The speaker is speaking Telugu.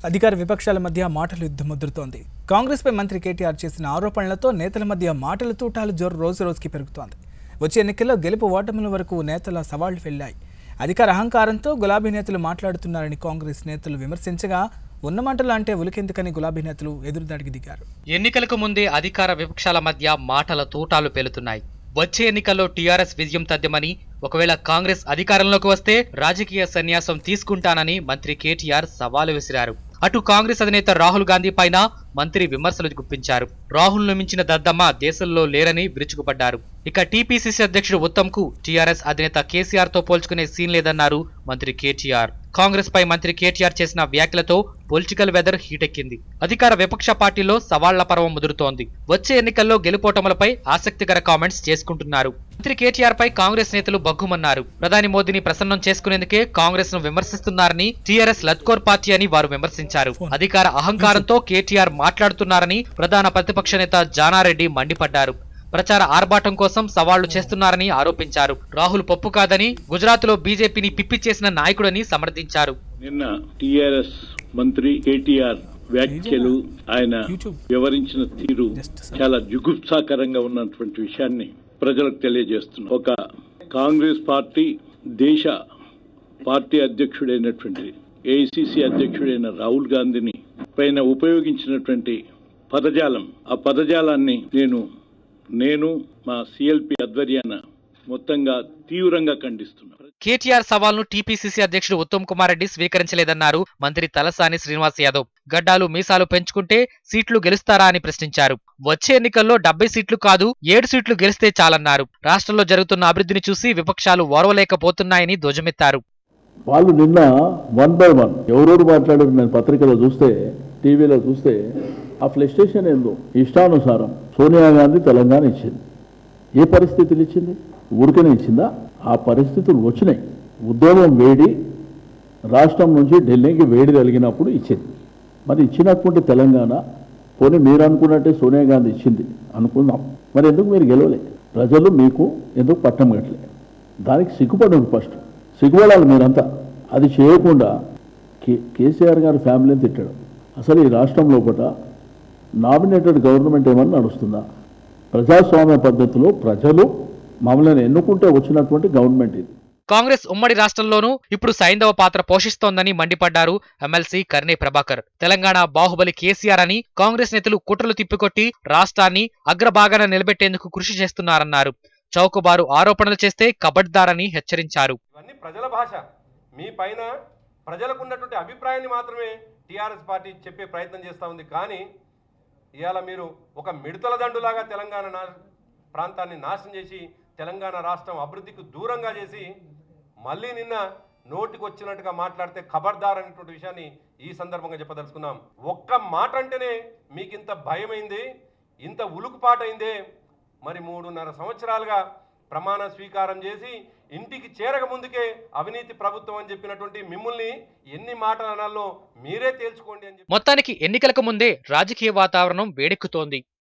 అధికార విపక్షాల మధ్య మాటల యుద్ధం ముదురుతోంది కాంగ్రెస్పై మంత్రి కేటీఆర్ చేసిన ఆరోపణలతో నేతల మధ్య మాటల తూటాలు జోరు రోజు రోజుకి పెరుగుతోంది వచ్చే ఎన్నికల్లో గెలుపు ఓటముల వరకు నేతల సవాళ్లు వెళ్లాయి అధికార అహంకారంతో గులాబీ నేతలు మాట్లాడుతున్నారని కాంగ్రెస్ నేతలు విమర్శించగా ఉన్న మాటలు అంటే ఉలికెందుకని గులాబీ నేతలు ఎదురుదాడికి దిగారు ఎన్నికలకు ముందే అధికార విపక్షాల మధ్య మాటల తూటాలు పేలుతున్నాయి వచ్చే ఎన్నికల్లో టీఆర్ఎస్ విజయం తథ్యమని ఒకవేళ కాంగ్రెస్ అధికారంలోకి వస్తే రాజకీయ సన్యాసం తీసుకుంటానని మంత్రి కేటీఆర్ సవాలు విసిరారు అటు కాంగ్రెస్ అధినేత రాహుల్ గాంధీ పైన మంత్రి విమర్శలు గుప్పించారు రాహుల్ ను మించిన దద్దమ్మ దేశంలో లేరని విరుచుకుపడ్డారు ఇక టీపీసీసీ అధ్యక్షుడు ఉత్తమ్ కు టీఆర్ఎస్ అధినేత కేసీఆర్ తో పోల్చుకునే సీన్ లేదన్నారు మంత్రి కేటీఆర్ కాంగ్రెస్ పై మంత్రి కేటీఆర్ చేసిన వ్యాఖ్యలతో పొలిటికల్ వెదర్ హీటెక్కింది అధికార విపక్ష పార్టీలో సవాళ్ల పర్వం ముదురుతోంది వచ్చే ఎన్నికల్లో గెలుపోటములపై ఆసక్తికర కామెంట్స్ చేసుకుంటున్నారు మంత్రి కేటీఆర్ పై కాంగ్రెస్ నేతలు బగ్గుమన్నారు ప్రధాని మోదీని ప్రసన్నం చేసుకునేందుకే కాంగ్రెస్ ను విమర్శిస్తున్నారని టీఆర్ఎస్ లత్కోర్ పార్టీ అని వారు విమర్శించారు అధికార అహంకారంతో కేటీఆర్ మాట్లాడుతున్నారని ప్రధాన ప్రతిపక్ష నేత జానారెడ్డి మండిపడ్డారు ప్రచార ఆర్భాటం కోసం సవాళ్లు చేస్తున్నారని ఆరోపించారు రాహుల్ పప్పు కాదని గుజరాత్ లో బీజేపీని పిప్పి చేసిన నాయకుడని సమర్థించారు నిన్న టిఆర్ఎస్ మంత్రి కేటీఆర్ వ్యాఖ్యలు ఆయన YouTube. వివరించిన తీరు Just a second. చాలా జుగుప్సాకరంగా ఉన్నటువంటి విషయాన్ని ప్రజలకు తెలియజేస్తున్నా ఒక కాంగ్రెస్ పార్టీ దేశ పార్టీ అధ్యక్షుడైనటువంటి ఏఐసిసి అధ్యక్షుడైన రాహుల్ గాంధీని పైన ఉపయోగించినటువంటి పదజాలం ఆ పదజాలాన్ని నేను నేను మా సిఎల్పి ఆధ్వర్యాన మొత్తంగా తీవ్రంగా ఖండిస్తున్నాను కేటీఆర్ సవాల్ను టీపీసీసీ అధ్యక్షుడు ఉత్తమ్ కుమార్ రెడ్డి స్వీకరించలేదన్నారు మంత్రి తలసాని శ్రీనివాస్ యాదవ్ గడ్డాలు మీసాలు పెంచుకుంటే సీట్లు గెలుస్తారా అని ప్రశ్నించారు వచ్చే ఎన్నికల్లో డెబ్బై సీట్లు కాదు ఏడు సీట్లు గెలిస్తే చాలన్నారు రాష్ట్రంలో జరుగుతున్న అభివృద్ధిని చూసి విపక్షాలు ఓర్వలేకపోతున్నాయని ధ్వజమెత్తారు వాళ్ళు నిన్న వన్ బై వన్ ఎవరెవరు మాట్లాడారు నేను పత్రికలో చూస్తే టీవీలో చూస్తే ఆ ఫ్లస్టేషన్ ఏందో ఇష్టానుసారం సోనియా గాంధీ తెలంగాణ ఇచ్చింది ఏ పరిస్థితులు ఇచ్చింది ఊరికనే ఇచ్చిందా ఆ పరిస్థితులు వచ్చినాయి ఉద్యోగం వేడి రాష్ట్రం నుంచి ఢిల్లీకి వేడి కలిగినప్పుడు ఇచ్చింది మరి ఇచ్చినటువంటి తెలంగాణ పోనీ మీరు అనుకున్నట్టే సోనియా గాంధీ ఇచ్చింది అనుకుందాం మరి ఎందుకు మీరు గెలవలే ప్రజలు మీకు ఎందుకు పట్టం కట్టలే దానికి సిగ్గుపడండి ఫస్ట్ సిగ్గుపడాలి మీరంతా అది చేయకుండా కే కేసీఆర్ గారి ఫ్యామిలీని తిట్టాడు అసలు ఈ రాష్ట్రం లోపల నామినేటెడ్ గవర్నమెంట్ ఏమన్నా నడుస్తుందా ప్రజాస్వామ్య పద్ధతిలో ప్రజలు మమ్మల్ని ఎన్నుకుంటే వచ్చినటువంటి గవర్నమెంట్ ఇది కాంగ్రెస్ ఉమ్మడి రాష్ట్రంలోనూ ఇప్పుడు సైంధవ పాత్ర పోషిస్తోందని మండిపడ్డారు ఎమ్మెల్సీ కర్నే ప్రభాకర్ తెలంగాణ బాహుబలి కేసీఆర్ అని కాంగ్రెస్ నేతలు కుట్రలు తిప్పికొట్టి రాష్ట్రాన్ని అగ్రభాగాన నిలబెట్టేందుకు కృషి చేస్తున్నారన్నారు చౌకబారు ఆరోపణలు చేస్తే కబడ్దారని హెచ్చరించారు ఇవన్నీ ప్రజల భాష మీ పైన ప్రజలకు ఉన్నటువంటి అభిప్రాయాన్ని మాత్రమే టీఆర్ఎస్ పార్టీ చెప్పే ప్రయత్నం చేస్తూ ఉంది కానీ ఇవాళ మీరు ఒక మిడతల దండులాగా తెలంగాణ నా ప్రాంతాన్ని నాశనం చేసి తెలంగాణ రాష్ట్రం అభివృద్ధికి దూరంగా చేసి మళ్ళీ నిన్న నోటికి వచ్చినట్టుగా మాట్లాడితే ఖబర్దార్ అనేటువంటి విషయాన్ని ఈ సందర్భంగా చెప్పదలుచుకున్నాం ఒక్క మాట అంటేనే మీకు ఇంత భయమైంది ఇంత ఉలుకుపాటైందే మరి మూడున్నర సంవత్సరాలుగా ప్రమాణ స్వీకారం చేసి ఇంటికి చేరక ముందుకే అవినీతి ప్రభుత్వం అని చెప్పినటువంటి మిమ్మల్ని ఎన్ని మాటలు అనాలో మీరే తేల్చుకోండి అని చెప్పి మొత్తానికి ఎన్నికలకు ముందే రాజకీయ వాతావరణం వేడెక్కుతోంది